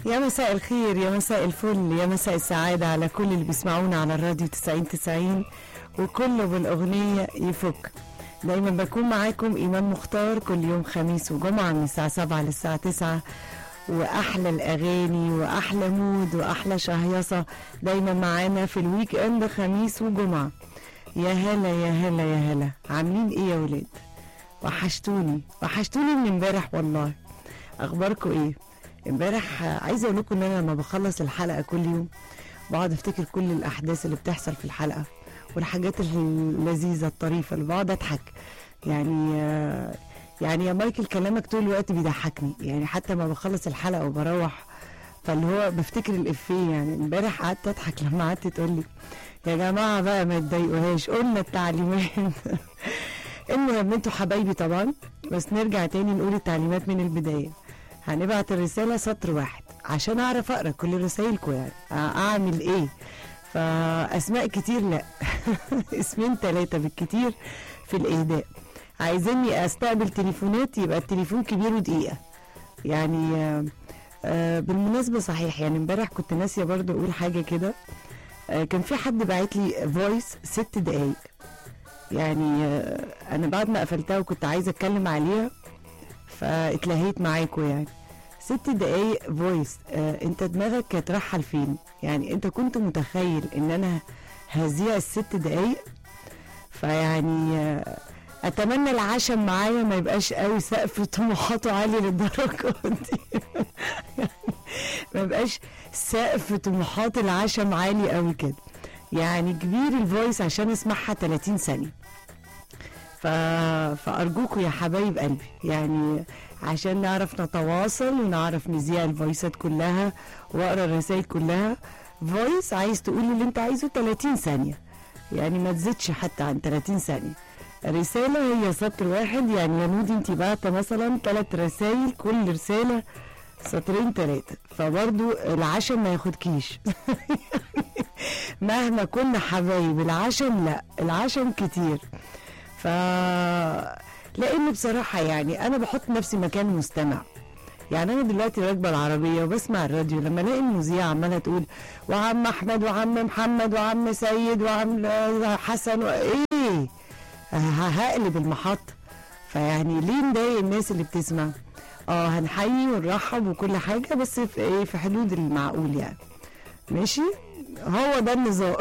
يا مساء الخير يا مساء الفل يا مساء السعادة على كل اللي بيسمعونا على الراديو 90 90 وكله بالأغنية يفك دايما بكون معاكم إيمان مختار كل يوم خميس وجمعة من الساعة 7 للساعة 9 وأحلى الأغاني وأحلى مود وأحلى شهيصة دايما معانا في الويك إند خميس وجمعة يا هلا يا هلا يا هلا عاملين إيه يا ولاد وحشتوني وحشتوني من امبارح والله أخباركم إيه امبارح عايزه اقول لكم ان انا لما بخلص الحلقه كل يوم بقعد افتكر كل الاحداث اللي بتحصل في الحلقه والحاجات اللذيذه الطريفه اللي بقعد اضحك يعني يعني يا مايكل كلامك طول الوقت بيضحكني يعني حتى ما بخلص الحلقه وبروح فاللي هو بفتكر الافيه يعني امبارح قعدت اضحك لما قعدت تقول لي يا جماعه بقى ما تضايقوهاش قلنا التعليمات المهم انتوا حبايبي طبعا بس نرجع تاني نقول التعليمات من البدايه هنبعت الرسالة سطر واحد عشان أعرف أقرأ كل رسايلكم يعني أعمل إيه فأسماء كتير لا اسمين ثلاثة بالكتير في الإهداء عايزيني أستقبل تليفونات يبقى التليفون كبير ودقيقة يعني آه آه بالمناسبة صحيح يعني امبارح كنت ناسية برضو أقول حاجة كده آه كان في حد باعت لي فويس ست دقايق يعني آه أنا بعد ما قفلتها وكنت عايزة أتكلم عليها فاتلهيت معاكم يعني ست دقايق فويس آه انت دماغك كانت رايحه لفين يعني انت كنت متخيل ان انا هذيع الست دقايق فيعني آه اتمنى العشم معايا ما يبقاش قوي سقف طموحاته عالي للدرجه دي يعني ما يبقاش سقف طموحات العشم عالي قوي كده يعني كبير الفويس عشان اسمعها 30 ثانيه ف... فأرجوكوا يا حبايب قلبي يعني عشان نعرف نتواصل ونعرف نذيع الفويسات كلها واقرا الرسائل كلها فويس عايز تقول اللي انت عايزه 30 ثانية يعني ما تزيدش حتى عن 30 ثانية رسالة هي سطر واحد يعني يا نودي انت بعت مثلا ثلاث رسائل كل رسالة سطرين ثلاثة فبرضو العشم ما ياخدكيش مهما كنا حبايب العشم لا العشم كتير ف لان بصراحه يعني انا بحط نفسي مكان المستمع يعني انا دلوقتي راكبه العربيه وبسمع الراديو لما الاقي المذيعه عماله تقول وعم احمد وعم محمد وعم سيد وعم حسن و... ايه هقلب المحطه فيعني ليه نضايق الناس اللي بتسمع اه هنحيي ونرحب وكل حاجه بس في ايه في حدود المعقول يعني ماشي هو ده النظام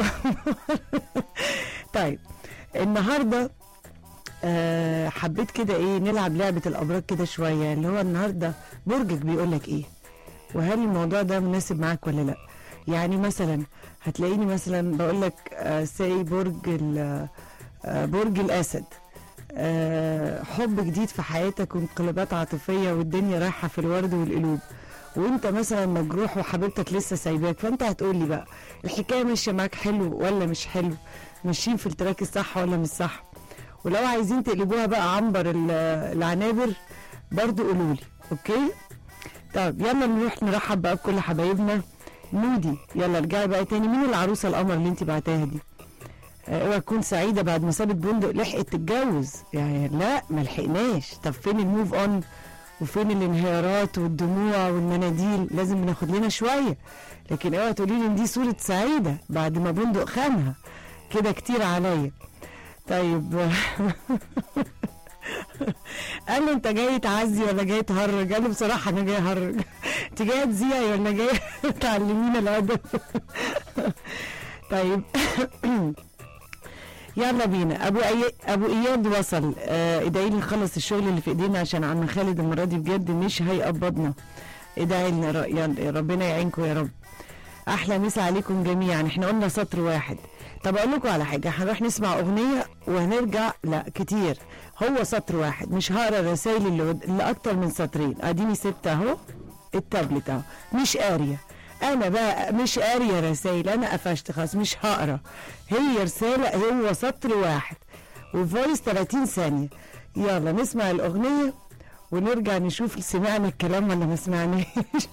طيب النهارده أه حبيت كده ايه نلعب لعبة الأبراج كده شوية اللي هو النهاردة برجك بيقولك ايه وهل الموضوع ده مناسب معاك ولا لا يعني مثلا هتلاقيني مثلا بقولك أه سي برج أه برج الأسد أه حب جديد في حياتك وانقلابات عاطفية والدنيا رايحة في الورد والقلوب وانت مثلا مجروح وحبيبتك لسه سايباك فانت هتقولي بقى الحكايه ماشيه معاك حلو ولا مش حلو ماشيين في التراك الصح ولا مش صح ولو عايزين تقلبوها بقى عنبر العنابر برضو قولوا لي اوكي طب يلا نروح نرحب بقى بكل حبايبنا نودي يلا ارجعي بقى تاني مين العروسه القمر اللي انت بعتاها دي اوعى تكون سعيده بعد ما سابت بندق لحقت تتجوز يعني لا ما لحقناش طب فين الموف اون وفين الانهيارات والدموع والمناديل لازم ناخد لنا شويه لكن اوعى تقولي لي ان دي صوره سعيده بعد ما بندق خانها كده كتير عليا طيب قال له انت جاي تعزي ولا جاي تهرج قال له بصراحه انا جاي اهرج انت جايه تذيعي ولا جايه تعلمينا الادب طيب يلا بينا ابو أي... ابو اياد وصل آه ادعي لي نخلص الشغل اللي في ايدينا عشان عم خالد المره دي بجد مش هيقبضنا ادعي لنا يا ربنا يعينكم يا رب احلى مسا عليكم جميعا احنا قلنا سطر واحد طب اقول لكم على حاجه هنروح نسمع اغنيه وهنرجع لا كتير هو سطر واحد مش هقرا الرسايل اللي, اللي اكتر من سطرين اديني سبت اهو التابلت اهو مش قاريه انا بقى مش قاريه رسايل انا قفشت خلاص مش هقرا هي رساله هو سطر واحد وفويس 30 ثانيه يلا نسمع الاغنيه ونرجع نشوف سمعنا الكلام ولا ما سمعناش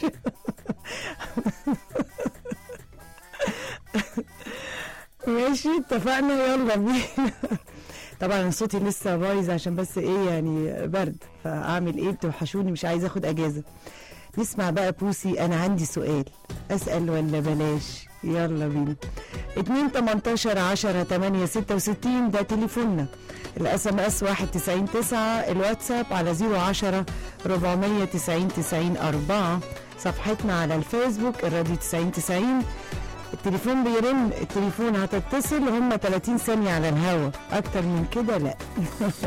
ماشي اتفقنا يلا بينا طبعا صوتي لسه بايظ عشان بس ايه يعني برد فاعمل ايه بتوحشوني مش عايزه اخد اجازه نسمع بقى بوسي انا عندي سؤال اسال ولا بلاش يلا بينا 2 18 10 8 66 ده تليفوننا الاس ام اس 1909 الواتساب على 010 490 90 4 صفحتنا على الفيسبوك الراديو 9090 التليفون بيرن التليفون هتتصل هم 30 ثانية على الهوا أكتر من كده لا